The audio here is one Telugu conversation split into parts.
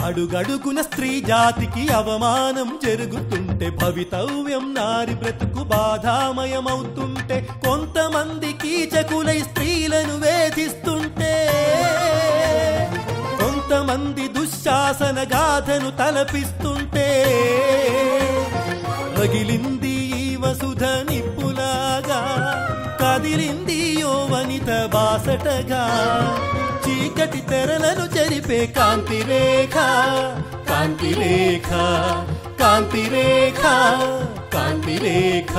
అడుగడుగున స్త్రీ జాతికి అవమానం జరుగుతుంటే భవితవ్యం నారి బ్రతుకు బాధామయమవుతుంటే కొంతమంది కీచకులై స్త్రీలను వేధిస్తుంటే కొంతమంది దుశ్శాసన గాథను తలపిస్తుంటే రగిలింది ఈ వసుధ నిప్పులాగా కదిలింది యో వనిత బాసటగా చీకటి తెరలను చెరిపే కాంతి రేఖ కాంతి రేఖ కాంతి రేఖ కాంతి రేఖ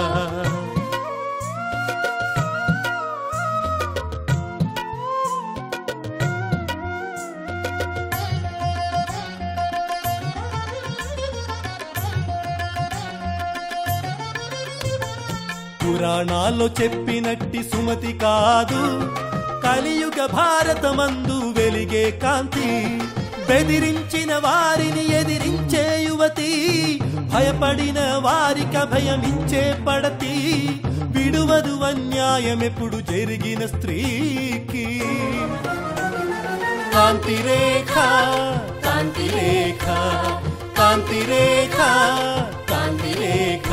పురాణాల్లో చెప్పినట్టి సుమతి కాదు కలియుగ భారతమందు వెలిగే కాంతి బెదిరించిన వారిని ఎదిరించే యువతి భయపడిన వారికి భయమిచ్చే పడతి విడువదు అన్యాయమెప్పుడు జరిగిన స్త్రీకి కాంతి రేఖ కాంతి రేఖ కాంతి రేఖ కాంతి రేఖ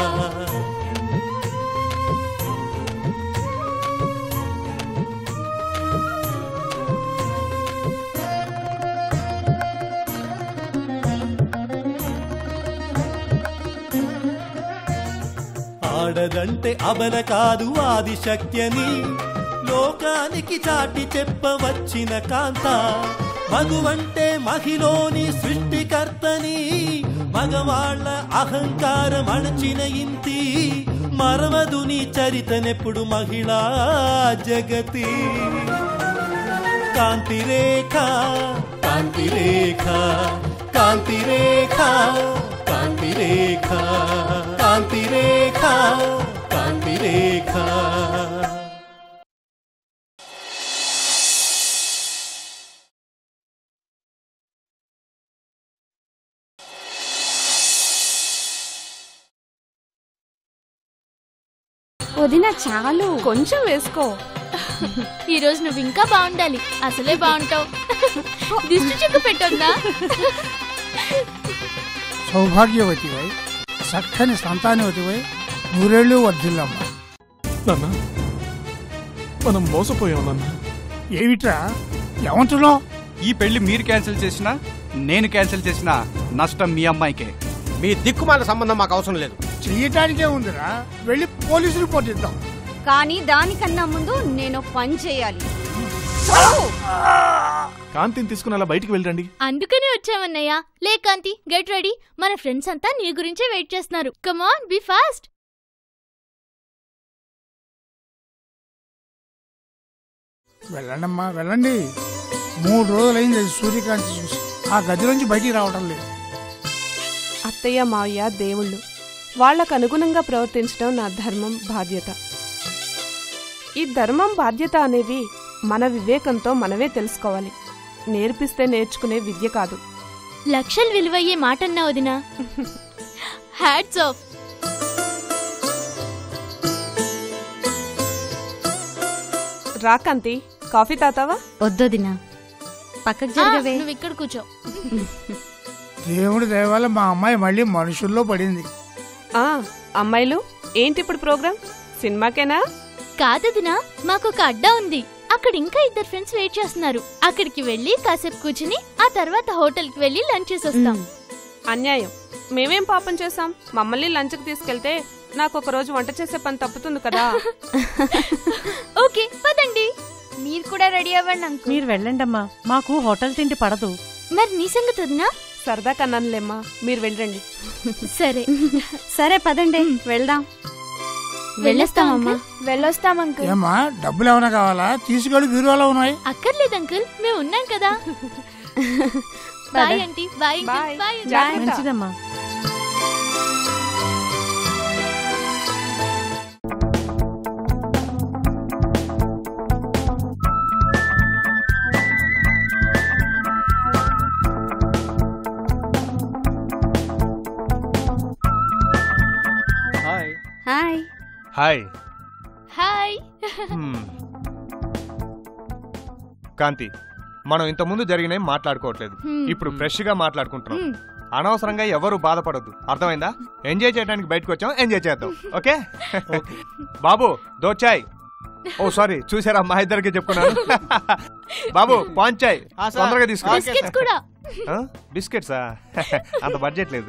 ఆడదంటే అబల కాదు ఆది శక్త్యని లోకానికి చాటి చెప్పవచ్చిన కాంత మగువంటే మహిలోని సృష్టికర్తని మగవాళ్ల అహంకారం అణచిన ఇంతి మరవదు నీ చరితనెప్పుడు మహిళా జగతి కాంతి రేఖ కాంతి రేఖ కాంతి రేఖ కాంతి రేఖ కాంతి రేఖ కాంతి రేఖ వదిన చాలు కొంచెం వేసుకో ఈ రోజు నువ్వు ఇంకా బాగుండాలి అసలే బాగుంటావు దిష్టి చుక్కు పెట్టొద్దా సౌభాగ్యవతివై చక్కని సంతానవతివై నూరేళ్ళు వర్ధిల్లమ్మ నాన్న మనం మోసపోయాం నాన్న ఏమిట్రా ఏమంటున్నావు ఈ పెళ్లి మీరు క్యాన్సిల్ చేసినా నేను క్యాన్సిల్ చేసినా నష్టం మీ అమ్మాయికే మీ దిక్కుమాల సంబంధం మాకు అవసరం లేదు చెయ్యటానికే ఉందిరా వెళ్ళి పోలీసు రిపోర్ట్ ఇద్దాం కానీ దానికన్నా ముందు నేను ఒక పని చేయాలి కాంతిని తీసుకుని అలా బయటికి వెళ్ళండి అందుకనే వచ్చామన్నయ్య లే కాంతి గెట్ రెడీ మన ఫ్రెండ్స్ అంతా నీ గురించే వెయిట్ చేస్తున్నారు కమాన్ బి ఫాస్ట్ వెళ్ళండమ్మా వెళ్ళండి మూడు రోజులైంది అది సూర్యకాంతి చూసి ఆ గదిలోంచి బయటికి రావటం లేదు అత్తయ్య మావయ్య దేవుళ్ళు వాళ్లకు అనుగుణంగా ప్రవర్తించడం నా ధర్మం బాధ్యత ఈ ధర్మం బాధ్యత అనేవి మన వివేకంతో మనమే తెలుసుకోవాలి నేర్పిస్తే నేర్చుకునే విద్య కాదు లక్షలు విలువయ్యే మాట అన్నా వదినా హ్యాట్స్ ఆఫ్ రాకాంతి కాఫీ తాతావా వద్దొదినా పక్కకు ఆ, జరగవే నువ్వు ఇక్కడ కూర్చో దేవుడి దయ వల్ల మా అమ్మాయి మళ్ళీ మనుషుల్లో పడింది ఆ అమ్మాయిలు ఏంటి ఇప్పుడు ప్రోగ్రామ్ సినిమాకేనా కాదదినా మాకు ఒక అడ్డా ఉంది అక్కడ ఇంకా ఇద్దరు ఫ్రెండ్స్ వెయిట్ చేస్తున్నారు అక్కడికి వెళ్ళి కాసేపు కూర్చుని ఆ తర్వాత హోటల్ కి వెళ్ళి లంచ్ చేసి వస్తాం అన్యాయం మేమేం పాపం చేశాం మమ్మల్ని లంచ్కి తీసుకెళ్తే నాకు ఒక రోజు వంట చేసే పని తప్పుతుంది కదా ఓకే పదండి మీరు కూడా రెడీ అవ్వండి అంకుల్ మీరు వెళ్ళండమ్మా మాకు హోటల్ తిండి పడదు మరి నీ సంగతి వదినా సరదా కన్నానులేమ్మా మీరు వెళ్ళండి సరే సరే పదండి వెళ్దాం వెళ్ళొస్తామమ్మా వెళ్ళొస్తాం అంకుల్ ఏమ్మా డబ్బులు ఏమైనా కావాలా తీసుకెళ్ళి బీరువాలో ఉన్నాయి అక్కర్లేదు అంకుల్ మేము ఉన్నాం కదా bye aunty bye bye. Bye జాగ్రత్త. మంచిదమ్మా hi hi hi hi Kanthi మనం ఇంత ముందు జరిగినవి మాట్లాడుకోవట్లేదు హ్మ్. ఇప్పుడు ఫ్రెష్ గా మాట్లాడుకుంటున్నాం హ్మ్. అనవసరంగా ఎవరు బాధపడొద్దు అర్థమైందా ఎంజాయ్ చేయడానికి బయటకు వచ్చాం ఎంజాయ్ చేద్దాం ఓకే బాబు దోచాయ్ ఓ సారీ చూసారా మా ఇద్దరికి చెప్పుకున్నాను బాబు పాంచాయ్ ఆ, సార్. తొందరగా తీసుకో ఓకే, బిస్కెట్స్ కూడా ఆ? బిస్కెట్సా అంత బడ్జెట్ లేదు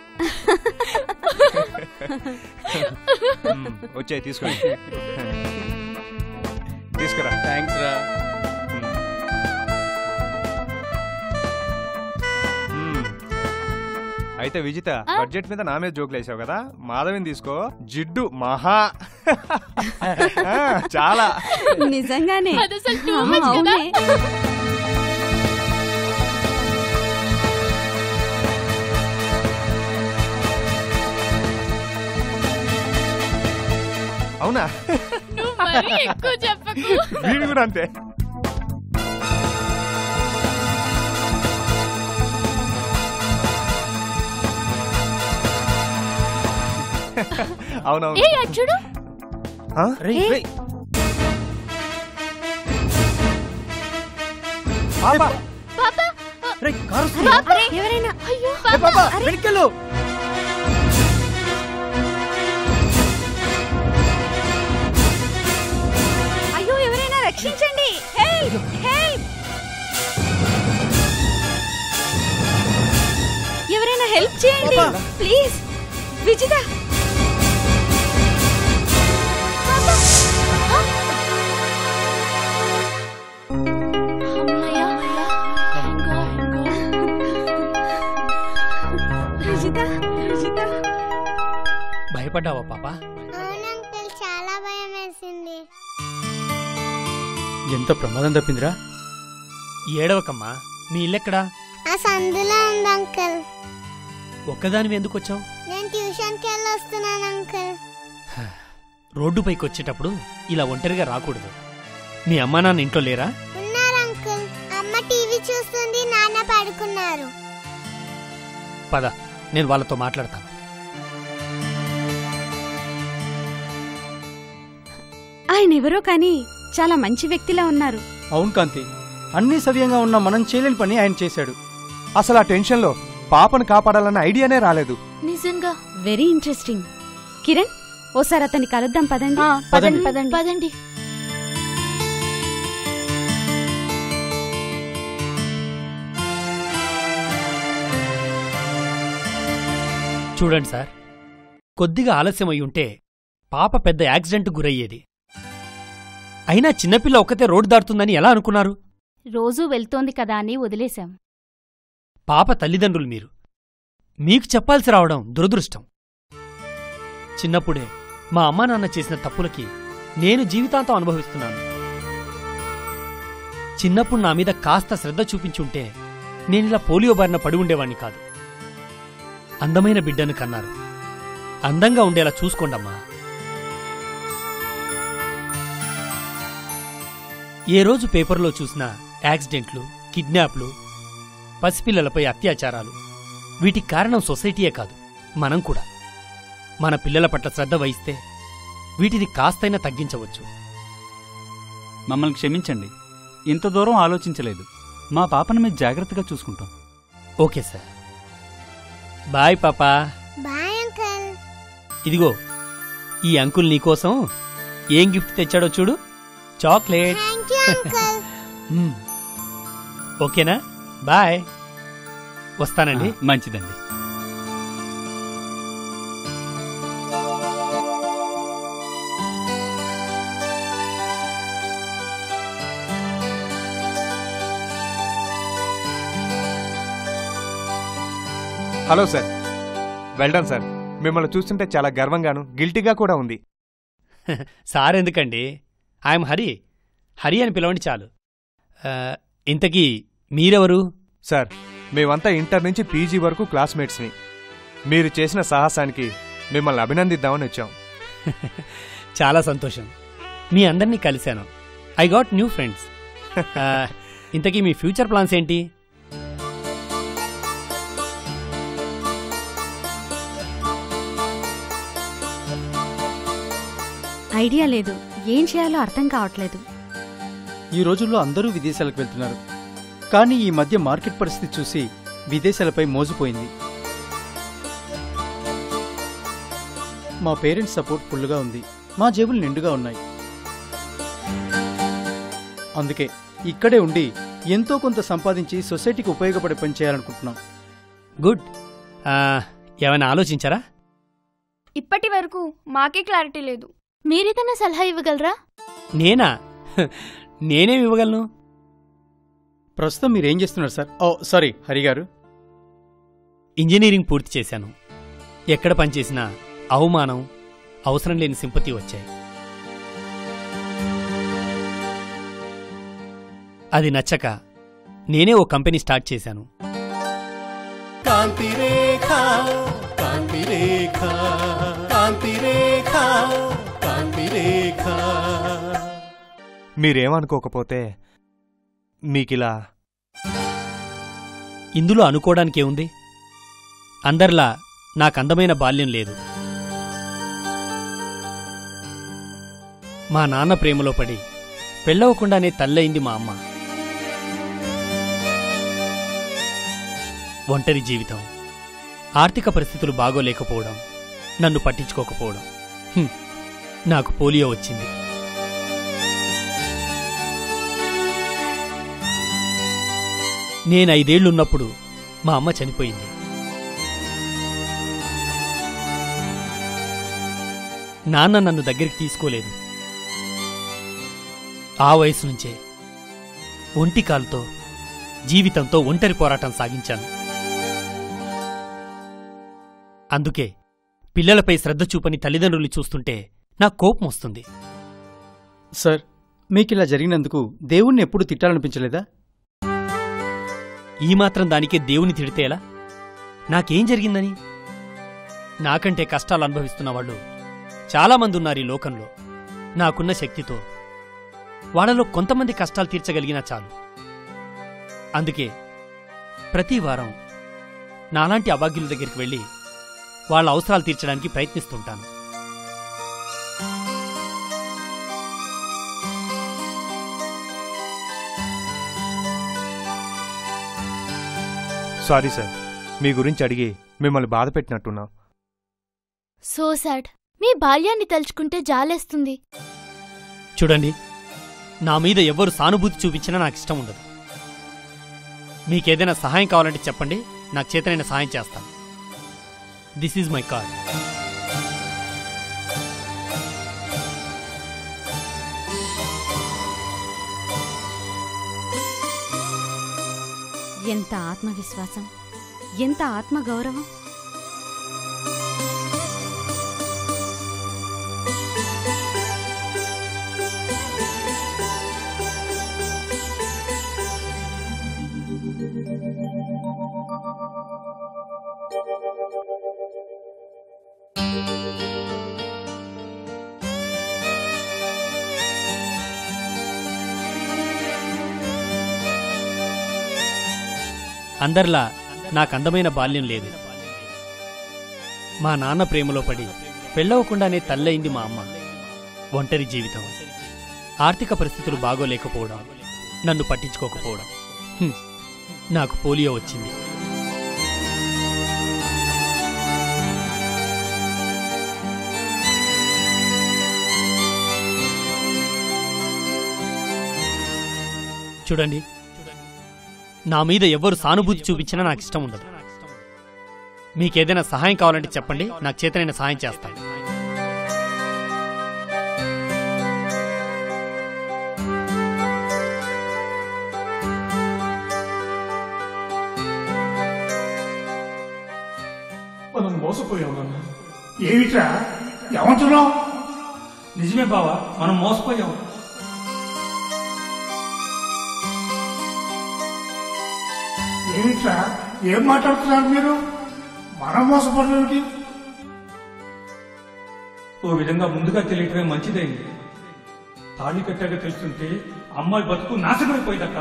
మ్మ్, వచ్చాయి తీసుకోండి తీసుకురా థ్యాంక్స్ రా మ్మ్. అయితే విజిత బడ్జెట్ మీద నా మీద జోకులు వేసావు కదా మాధవిని తీసుకో జిడ్డు మహా ఆ, చాలా నిజంగానే అది అసలు too much కదా? అవునే అవునా నువ్వు మరీ ఎక్కువ చెప్పకు వీడు కూడా అంతే అవునవును ఏ అటు చూడు ఆ? రేయ్, రేయ్. పాపా పాపా రేయ్, కారు వస్తుంది. ఎవరైనా అయ్యో ఏ పాపా పాపా, వెనక్కెళ్ళు. అయ్యో ఎవరైనా రక్షించండి హెల్ప్ హెల్ప్ ఎవరైనా హెల్ప్ చేయండి పాపా. ప్లీజ్ విజిత అమ్మయ్య ఇంకో ఇంకో విజిత విజిత భయపడ్డావా పాప అవునంకుల్ చాలా భయం వేసింది ఎంత ప్రమాదం తప్పిందిరా ఏడవకమ్మా మీ ఇల్లెక్కడా ఆ సందులో ఉంది అంకుల్ ఒక్కదానివి ఎందుకు వచ్చావు నేను ట్యూషన్కి వెళ్ళి వస్తున్నాను అంకుల్ రోడ్డుపైకి వచ్చేటప్పుడు ఇలా ఒంటరిగా రాకూడదు మీ అమ్మా నాన్న ఇంట్లో లేరా ఉన్నారు అంకుల్ అమ్మ టీవీ చూస్తుంది నాన్న పడుకున్నారు పద నేను వాళ్ళతో మాట్లాడతాను ఆయన ఎవరో కానీ చాలా మంచి వ్యక్తిలా ఉన్నారు అవును కాంతి అన్ని సవ్యంగా ఉన్న మనం చేయలేని పని ఆయన చేశాడు అసలు ఆ టెన్షన్ లో పాపను కాపాడాలన్న ఐడియానే రాలేదు నిజంగా వెరీ ఇంట్రెస్టింగ్ కిరణ్ ఓసారి అతన్ని కలుద్దాం పదండి ఆ, పదండి. పదండి పదండి చూడండి సార్ కొద్దిగా ఆలస్యం అయి ఉంటే పాప పెద్ద యాక్సిడెంట్ గురయ్యేది అయినా చిన్నపిల్ల ఒక్కతే రోడ్డు దాటుతుందని ఎలా అనుకున్నారు రోజూ వెళ్తోంది కదా అని వదిలేశాం పాప తల్లిదండ్రులు మీరు మీకు చెప్పాల్సి రావడం దురదృష్టం చిన్నప్పుడే మా అమ్మా నాన్న చేసిన తప్పులకి నేను జీవితాంతం అనుభవిస్తున్నాను చిన్నప్పుడు నా మీద కాస్త శ్రద్ధ చూపించుంటే నేనిలా పోలియో బారిన పడి ఉండేవాణ్ణి కాదు అందమైన బిడ్డను కన్నారు అందంగా ఉండేలా చూసుకోండమ్మా ఏ రోజు పేపర్లో చూసినా యాక్సిడెంట్లు కిడ్నాప్లు పసిపిల్లలపై అత్యాచారాలు వీటికి కారణం సొసైటీయే కాదు మనం కూడా మన పిల్లల పట్ల శ్రద్ధ వహిస్తే వీటిని కాస్తైనా తగ్గించవచ్చు మమ్మల్ని క్షమించండి ఇంత దూరం ఆలోచించలేదు మా పాపను మేము జాగ్రత్తగా చూసుకుంటాం ఓకే సార్ బాయ్ పాపా బాయ్ అంకుల్ ఇదిగో ఈ అంకుల్ నీకోసం ఏం గిఫ్ట్ తెచ్చాడో చూడు చాక్లెట్ థ్యాంక్ యూ అంకుల్ మ్మ్. ఓకేనా బాయ్ వస్తానండి మంచిదండి హలో సార్ వెల్డన్ సార్ మిమ్మల్ని చూస్తుంటే చాలా గర్వంగాను గిల్టీగా కూడా ఉంది సార్ ఎందుకండి ఐఎమ్ హరి హరి అని పిలవండి చాలు ఆ, ఇంతకీ మీరెవరు సార్ మేమంతా ఇంటర్ నుంచి పీజీ వరకు క్లాస్మేట్స్ని మీరు చేసిన సాహసానికి మిమ్మల్ని అభినందిద్దామని వచ్చాం చాలా సంతోషం మీ అందరినీ కలిశాను ఐ గాట్ న్యూ ఫ్రెండ్స్ ఇంతకీ మీ ఫ్యూచర్ ప్లాన్స్ ఏంటి ఐడియా లేదు ఏం చేయాలో అర్థం కావట్లేదు ఈ రోజుల్లో అందరూ విదేశాలకు వెళ్తున్నారు కానీ ఈ మధ్య మార్కెట్ పరిస్థితి చూసి విదేశాలపై మోజుపోయింది మా పేరెంట్స్ సపోర్ట్ ఫుల్గా ఉంది మా జేబులు నిండుగా ఉన్నాయి అందుకే ఇక్కడే ఉండి ఎంతో కొంత సంపాదించి సొసైటీకి ఉపయోగపడే పని చేయాలనుకుంటున్నాం గుడ్ ఆ, ఏమైనా ఆలోచించారా ఇప్పటి వరకు మాకే క్లారిటీ లేదు మీరేదన్నా సలహా ఇవ్వగలరా నేనా హ, నేనేం ఇవ్వగలను ప్రస్తుతం మీరు ఏం చేస్తున్నారు సార్ ఓ సారీ హరి గారు ఇంజనీరింగ్ పూర్తి చేశాను ఎక్కడ పనిచేసినా అవమానం అవసరం లేని సింపతి వచ్చాయి అది నచ్చక నేనే ఓ కంపెనీ స్టార్ట్ చేశాను కాంతి రేఖ కాంతి రేఖ కాంతి రేఖ కాంతి రేఖ మీరేమనుకోకపోతే మీకిలా ఇందులో అనుకోవడానికేముంది అందరిలా నాకు అందమైన బాల్యం లేదు మా నాన్న ప్రేమలో పడి పెళ్ళవకుండానే తల్లయింది మా అమ్మ ఒంటరి జీవితం ఆర్థిక పరిస్థితులు బాగోలేకపోవడం నన్ను పట్టించుకోకపోవడం హ్మ్, నాకు పోలియో వచ్చింది నేను ఐదేళ్లున్నప్పుడు మా అమ్మ చనిపోయింది నాన్న నన్ను దగ్గరికి తీసుకోలేదు ఆ వయసు నుంచే ఒంటి కాలుతో జీవితంతో ఒంటరి పోరాటం సాగించాను అందుకే పిల్లలపై శ్రద్ధ చూపని తల్లిదండ్రుల్ని చూస్తుంటే నాకు కోపం వస్తుంది సార్ మీకు ఇలా జరిగినందుకు దేవుణ్ణి ఎప్పుడు తిట్టాలనిపించలేదా ఈ మాత్రం దానికే దేవుని తిడితే ఎలా నాకేం జరిగిందని నాకంటే కష్టాలు అనుభవిస్తున్న వాళ్ళు చాలామంది ఉన్నారు ఈ లోకంలో నాకున్న శక్తితో వాళ్ళలో కొంతమంది కష్టాలు తీర్చగలిగినా చాలు అందుకే ప్రతి వారం నాలాంటి అభాగ్యుల దగ్గరికి వెళ్ళి వాళ్ళ అవసరాలు తీర్చడానికి ప్రయత్నిస్తుంటాను సారీ సార్ మీ గురించి అడిగి మిమ్మల్ని బాధ పెట్టినట్టున్నా సో సాడ్ మీ బాల్యాన్ని తలుచుకుంటే జాలేస్తుంది చూడండి నా మీద ఎవ్వరు సానుభూతి చూపించినా నాకు ఇష్టం ఉండదు మీకేదైనా సహాయం కావాలంటే చెప్పండి నాకు చేతనైన సహాయం చేస్తాను దిస్ ఈజ్ మై కార్డ్ ఎంత ఆత్మవిశ్వాసం ఎంత ఆత్మగౌరవం అందరిలా నాకు అందమైన బాల్యం లేదు మా నాన్న ప్రేమలో పడి పెళ్ళవకుండానే తల్లయింది మా అమ్మ ఒంటరి జీవితం ఆర్థిక పరిస్థితులు బాగోలేకపోవడం నన్ను పట్టించుకోకపోవడం హ్మ్. నాకు పోలియో వచ్చింది చూడండి నా మీద ఎవ్వరు సానుభూతి చూపించినా నాకు ఇష్టం ఉండదు మీకేదైనా సహాయం కావాలంటే చెప్పండి నాకు చేతనైన సహాయం చేస్తాను మనం మోసపోయాం నాన్న ఏమిట్రా ఏమంటున్నావు నిజమే బావా మనం మోసపోయాం ఏమిట్రా ఏం మాట్లాడుతున్నారు మీరు మనం మోసపడేమిటి ఓ విధంగా ముందుగా తెలియటమే మంచిదైంది తాళి కట్టాక తెలుస్తుంటే అమ్మాయి బతుకు నాశనమైపోయిందక్క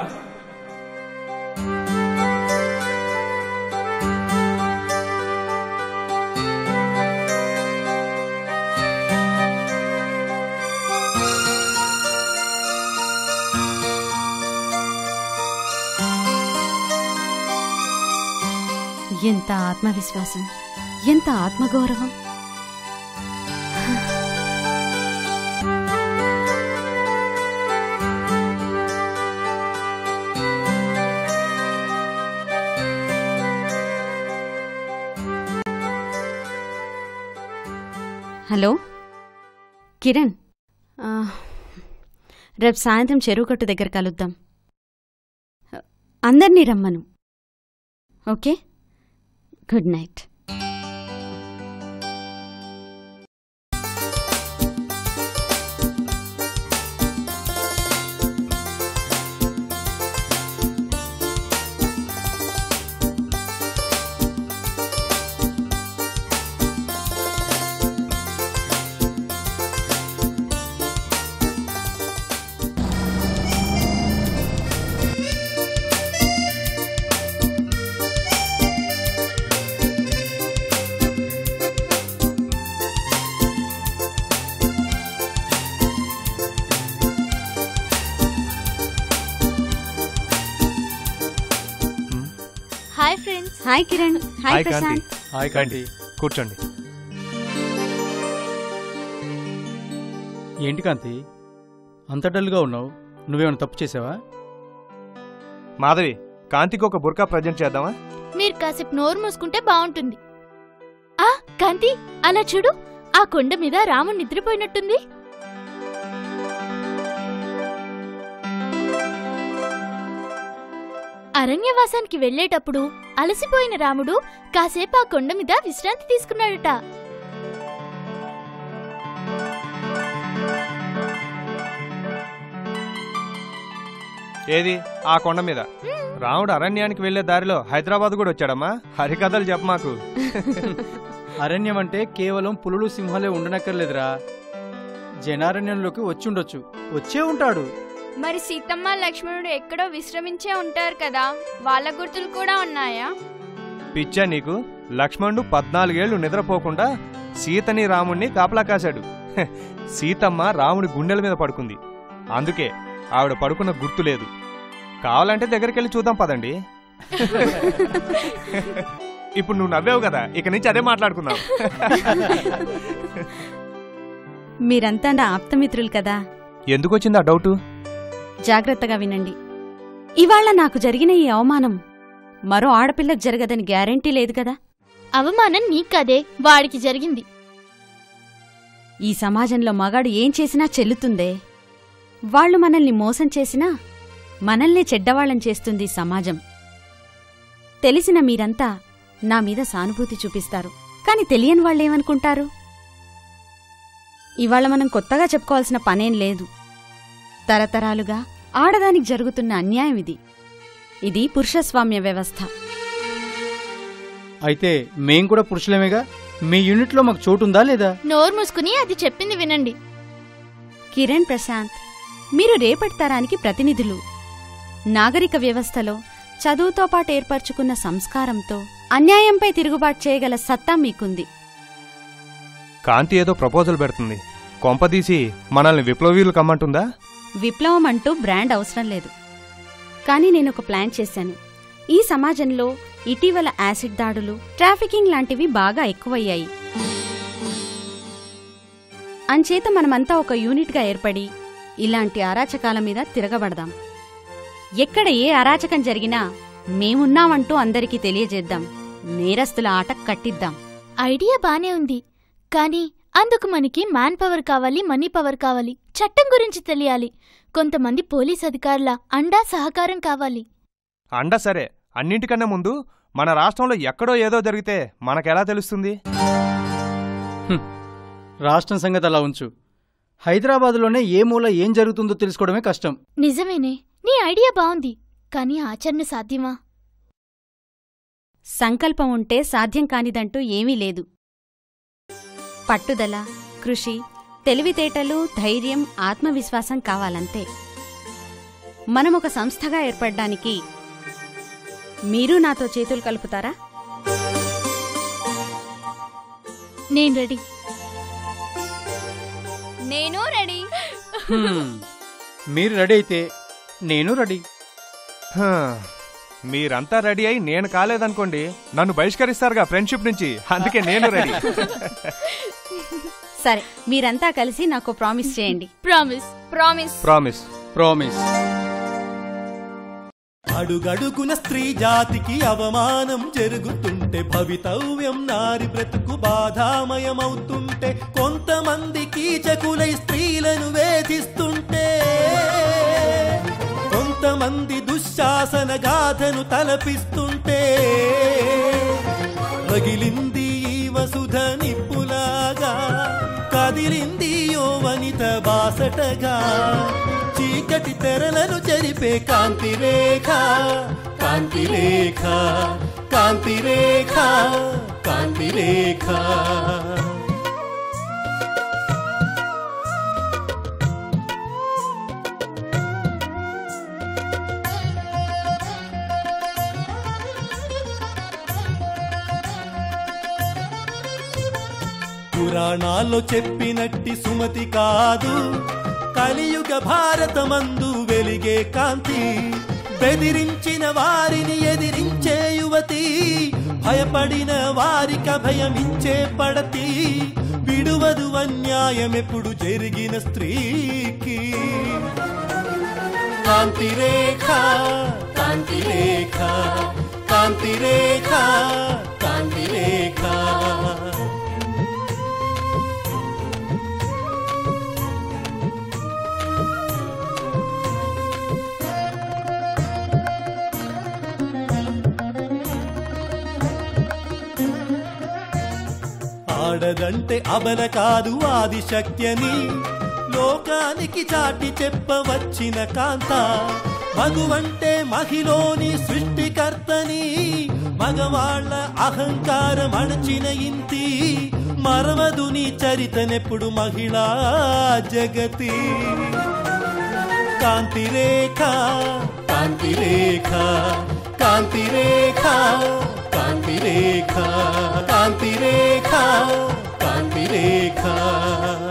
ఎంత ఆత్మవిశ్వాసం ఎంత ఆత్మగౌరవం హలో కిరణ్ ఆ, రేపు సాయంత్రం చెరువు కట్టు దగ్గర కలుద్దాం అందరినీ రమ్మను okay good night hi friends hi Kiran hi hi Kanthi Prashant hi రండి కూర్చోండి ఏంటి కాంతి అంత డల్గా ఉన్నావు నువ్వేమైనా తప్పు చేసావా మాధవి కాంతికి ఒక బుర్కా ప్రజెంట్ చేద్దామా మీరు కాసేపు నోరు మూసుకుంటే బాగుంటుంది ఆ కాంతి అలా చూడు ఆ కొండ మీద రాముడు నిద్రపోయినట్టుంది అరణ్యవాసానికి వెళ్ళేటప్పుడు అలసిపోయిన రాముడు కాసేపు ఆ కొండ మీద విశ్రాంతి తీసుకున్నాడట ఏది ఆ కొండ మీద రాముడు అరణ్యానికి వెళ్లే దారిలో హైదరాబాద్ కూడా వచ్చాడమ్మా హరికథలు చెప్ప మాకు అరణ్యం అంటే కేవలం పులులు సింహాలే ఉండనక్కర్లేదురా జనారణ్యంలోకి వచ్చి ఉండొచ్చు వచ్చే ఉంటాడు మరి సీతమ్మ లక్ష్మణుడు ఎక్కడో విశ్రమించే ఉంటారు కదా వాళ్ళ గుర్తులు కూడా ఉన్నాయా పిచ్చా నీకు లక్ష్మణుడు పద్నాలుగేళ్లు నిద్రపోకుండా సీతని రాముణ్ణి కాపలా కాశాడు హె, సీతమ్మ రాముడి గుండెల మీద పడుకుంది అందుకే ఆవిడ పడుకున్న గుర్తు లేదు కావాలంటే దగ్గరికి వెళ్ళి చూద్దాం పదండి ఇప్పుడు నువ్వు నవ్వావు కదా ఇక నుంచి అదే మాట్లాడుకుందాం మీరంతా నా ఆప్తమిత్రులు కదా ఎందుకు వచ్చింది ఆ డౌటు జాగ్రత్తగా వినండి ఇవాళ నాకు జరిగిన ఈ అవమానం మరో ఆడపిల్లకు జరగదని గ్యారెంటీ లేదు కదా అవమానం నీకదే వాడికి జరిగింది ఈ సమాజంలో మగాడు ఏం చేసినా చెల్లుతుందే వాళ్ళు మనల్ని మోసం చేసినా మనల్నే చెడ్డవాళ్ళం చేస్తుంది ఈ సమాజం తెలిసిన మీరంతా నా మీద సానుభూతి చూపిస్తారు కాని తెలియని వాళ్ళేమనుకుంటారు ఇవాళ మనం కొత్తగా చెప్పుకోవాల్సిన పనేం లేదు తరతరాలుగా ఆడదానికి జరుగుతున్న అన్యాయం ఇది ఇది పురుషస్వామ్య వ్యవస్థ అయితే మేం కూడా పురుషులమేగా మీ యూనిట్లో మాకు చోటుందా లేదా నోరు మూసుకుని అది చెప్పింది వినండి కిరణ్ ప్రశాంత్ మీరు రేపటి తరానికి ప్రతినిధులు నాగరిక వ్యవస్థలో చదువుతో పాటు ఏర్పరచుకున్న సంస్కారంతో అన్యాయంపై తిరుగుబాటు చేయగల సత్తా మీకుంది కాంతి ఏదో ప్రపోజల్ పెడుతుంది కొంపదీసి మనల్ని విప్లవీయులు కమ్మంటుందా విప్లవం అంటూ బ్రాండ్ అవసరం లేదు కానీ నేను ఒక ప్లాన్ చేశాను ఈ సమాజంలో ఇటీవల యాసిడ్ దాడులు ట్రాఫికింగ్ లాంటివి బాగా ఎక్కువయ్యాయి అంచేత మనమంతా ఒక యూనిట్గా ఏర్పడి ఇలాంటి అరాచకాల మీద తిరగబడదాం ఎక్కడ ఏ అరాచకం జరిగినా మేమున్నామంటూ అందరికీ తెలియజేద్దాం నేరస్తుల ఆట కట్టిద్దాం ఐడియా బానే ఉంది కానీ అందుకు మనకి మ్యాన్ పవర్ కావాలి మనీ పవర్ కావాలి చట్టం గురించి తెలియాలి కొంతమంది పోలీస్ అధికారుల అండా సహకారం కావాలి అండ సరే అన్నింటికన్నా ముందు మన రాష్ట్రంలో ఎక్కడో ఏదో జరిగితే మనకెలా తెలుస్తుంది రాష్ట్రం సంగతి అలా ఉంచు హైదరాబాద్లోనే ఏ మూల ఏం జరుగుతుందో తెలుసుకోవడమే కష్టం నిజమేనే నీ ఐడియా బావుంది కానీ ఆచరణ సాధ్యమా సంకల్పం ఉంటే సాధ్యం కానిదంటూ ఏమీ లేదు పట్టుదల కృషి తెలివితేటలు ధైర్యం ఆత్మవిశ్వాసం కావాలంతే మనం ఒక సంస్థగా ఏర్పడ్డానికి మీరు నాతో చేతులు కలుపుతారా నేను రెడీ నేను రెడీ హ్మ్. మీరు రెడీ అయితే నేను రెడీ హా, మీరంతా రెడీ అయి నేను కాలేదనుకోండి నన్ను బహిష్కరిస్తారుగా ఫ్రెండ్షిప్ నుంచి అందుకే నేను రెడీ సరే మీరంతా కలిసి నాకు ప్రామిస్ చేయండి ప్రామిస్ ప్రామిస్ ప్రామిస్ ప్రామిస్ అడుగడుగున స్త్రీ జాతికి అవమానం జరుగుతుంటే భవితవ్యం నారి బ్రతుకు బాధామయమవుతుంటే కొంతమంది కీచకులై స్త్రీలను వేధిస్తుంటే కొంతమంది దుశ్శాసన గాథను తలపిస్తుంటే రగిలింది ఈ వసుధ నిప్పులాగా కదిలింది యో వనిత బాసటగా చీకటి తెరలను చెరిపే కాంతి రేఖ కాంతి రేఖ కాంతి రేఖ కాంతి రేఖ పురాణాల్లో చెప్పినట్టి సుమతి కాదు కలియుగ భారతమందు వెలిగే కాంతి బెదిరించిన వారిని ఎదిరించే యువతి భయపడిన వారిక భయమిచ్చే పడతి విడువదు అన్యాయమెప్పుడు జరిగిన స్త్రీకి కాంతి రేఖ కాంతి రేఖ కాంతి రేఖ కాంతి రేఖ ఆడదంటే అబల కాదు ఆది శక్త్యని లోకానికి చాటి చెప్పవచ్చిన కాంత మగువంటే మహిలోని సృష్టికర్తని మగవాళ్ల అహంకారం అణచిన ఇంతి మరవదు నీ చరితనెప్పుడు మహిళా జగతి కాంతి రేఖ కాంతి రేఖ కాంతి రేఖ కాంతి రేఖ కాంతి రేఖ కాంతి రేఖ